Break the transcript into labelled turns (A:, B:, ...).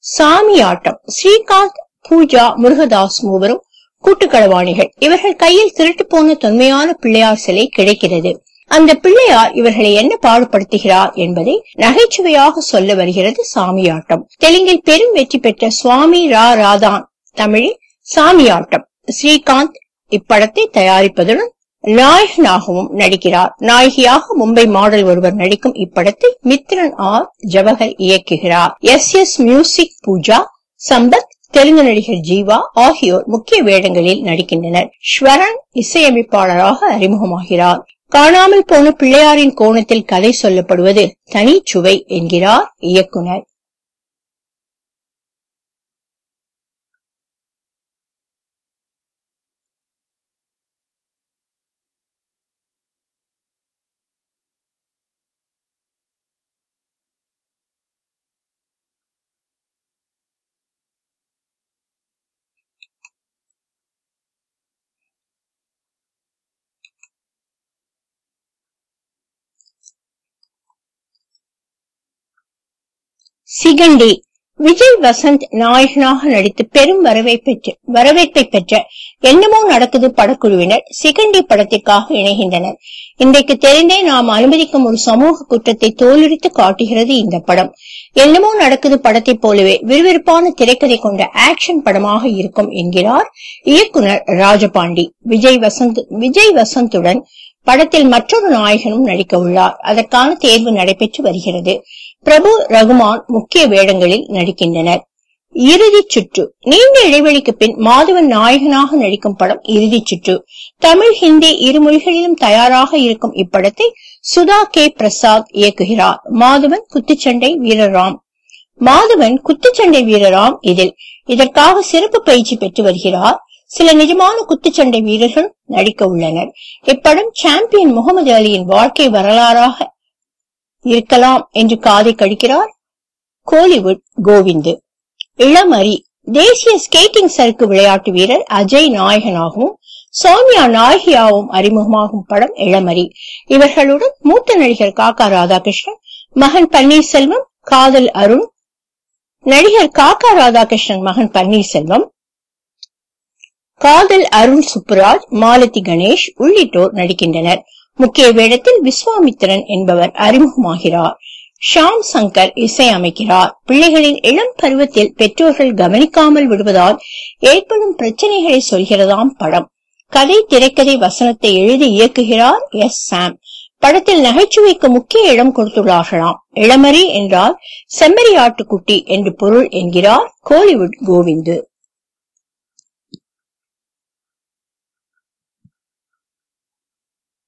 A: சாமியாட்டம் ஸ்ரீகாந்த் பூஜா முருகதாஸ் மூவரும் கூட்டுக்களவாணிகள் இவர்கள் கையில் திருட்டு போன தொன்மையான பிள்ளையார் சிலை கிடைக்கிறது அந்த பிள்ளையார் இவர்களை என்ன பாடுபடுத்துகிறார் என்பதை நகைச்சுவையாக சொல்ல வருகிறது சாமியாட்டம் தெலுங்கில் பெரும் வெற்றி பெற்ற சுவாமி ரா ராதான் தமிழில் சாமியாட்டம் ஸ்ரீகாந்த் இப்படத்தை தயாரிப்பதுடன் நாயகனாகவும் நடிக்கிறார் நாயகியாக மும்பை மாடல் ஒருவர் நடிக்கும் இப்படத்தை மித்ரன் ஆர் ஜவஹர் இயக்குகிறார் S S music Pooja Sampath Telugu நடிகர் ஜீவா ஆகியோர் முக்கிய வேடங்களில் நடிக்கின்றனர் ஸ்வரன் இசையமைப்பாளராக அறிமுகமாகிறார் காணாமல் போன பிள்ளையாரின் கோணத்தில் கதை சொல்லப்படுவது தனி சுவை என்கிறார் இயக்குனர் சிகண்டி விஜய் வசந்த் நாயகனாக நடித்து பெரும் வரவேற்பை வரவேற்பை பெற்ற என்னமோ நடக்குது படக்குழுவினர் சிகண்டி படத்திற்காக இணைகின்றனர் இன்றைக்கு தெரிந்தே நாம் அனுமதிக்கும் ஒரு சமூக குற்றத்தை தோலுரித்து காட்டுகிறது இந்த படம் என்னமோ நடக்குது படத்தைப் போலவே விறுவிறுப்பான திரைக்கதை கொண்ட ஆக்ஷன் படமாக இருக்கும் என்கிறார் இயக்குனர் ராஜபாண்டி விஜய் வசந்த் விஜய் வசந்துடன் படத்தில் மற்றொரு நாயகனும் நடிக்க உள்ளார் அதற்கான தேர்வு நடைபெற்று வருகிறது பிரபு ரகுமான் முக்கிய வேடங்களில் நடிக்கின்றனர் இறுதிச் சுற்று நீண்ட இடைவெளிக்கு பின் மாதவன் நாயகனாக நடிக்கும் படம் இறுதிச் சுற்று தமிழ் ஹிந்தி இரு மொழிகளிலும் தயாராக இருக்கும் இப்படத்தை சுதா கே பிரசாத் இயக்குகிறார் மாதவன் குத்துச்சண்டை வீரராம் மாதவன் குத்துச்சண்டை வீரராம் இதில் இதற்காக சிறப்பு பயிற்சி பெற்று வருகிறார் சில நிஜமான குத்துச்சண்டை வீரர்கள் நடிக்க உள்ளனர் இப்படம் சாம்பியன் முகமது அலியின் வாழ்க்கை வரலாறாக இருக்கலாம் என்று காதை கழிக்கிறார் கோலிவுட் கோவிந்து இளமரி தேசிய ஸ்கேட்டிங் சறுக்கு விளையாட்டு வீரர் அஜய் நாயகனாகவும் சோனியா நாயகியாவும் அறிமுகமாகும் படம் இளமரி இவர்களுடன் மூத்த நடிகர் காக்கா ராதாகிருஷ்ணன் மகன் பன்னீர்செல்வம் காதல் அருண் நடிகர் காக்கா ராதாகிருஷ்ணன் மகன் பன்னீர்செல்வம் காதல் அருண் சுப்புராஜ் மாலதி கணேஷ் உள்ளிட்டோர் நடிக்கின்றனர் முக்கிய வேடத்தில் விஸ்வாமித்திரன் என்பவர் அறிமுகமாகிறார் ஷாம் சங்கர் இசையமைக்கிறார் பிள்ளைகளின் இளம் பருவத்தில் பெற்றோர்கள் கவனிக்காமல் விடுவதால் ஏற்படும் பிரச்சனைகளை சொல்கிறதாம் படம் கதை திரைக்கதை வசனத்தை எழுதி இயக்குகிறார் எஸ் சாம் படத்தில் நகைச்சுவைக்கு முக்கிய இடம் கொடுத்துள்ளார்களாம் இளமரி என்றால் செம்மறி ஆட்டுக்குட்டி என்று பொருள் என்கிறார் கோலிவுட் கோவிந்து